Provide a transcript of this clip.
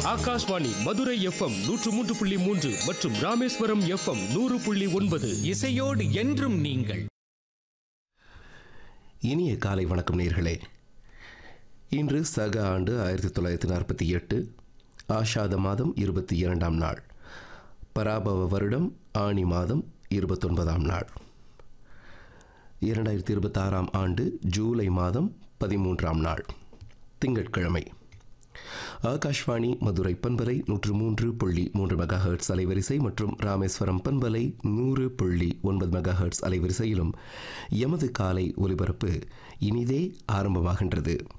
Akashvani Madurai FM நூற்று மூன்று புள்ளி மூன்று மற்றும் ராமேஸ்வரம் எஃப்எம் நூறு புள்ளி ஒன்பது இசையோடு என்றும் நீங்கள் இனிய காலை வணக்கம் நேர்களே இன்று சக ஆண்டு ஆயிரத்தி தொள்ளாயிரத்தி நாற்பத்தி எட்டு ஆஷாத மாதம் இருபத்தி இரண்டாம் நாள் பராபவ வருடம் ஆணி மாதம் இருபத்தொன்பதாம் நாள் இரண்டாயிரத்தி இருபத்தாறாம் ஆண்டு ஜூலை மாதம் பதிமூன்றாம் நாள் திங்கட்கிழமை ஆகாஷ்வாணி மதுரை பண்பலை நூற்று மூன்று புள்ளி மூன்று மெகா ஹெர்ட்ஸ் அலைவரிசை மற்றும் ராமேஸ்வரம் பண்பலை நூறு புள்ளி ஒன்பது மெகா ஹெர்ட்ஸ் அலைவரிசையிலும் எமது காலை ஒலிபரப்பு இனிதே ஆரம்பமாகின்றது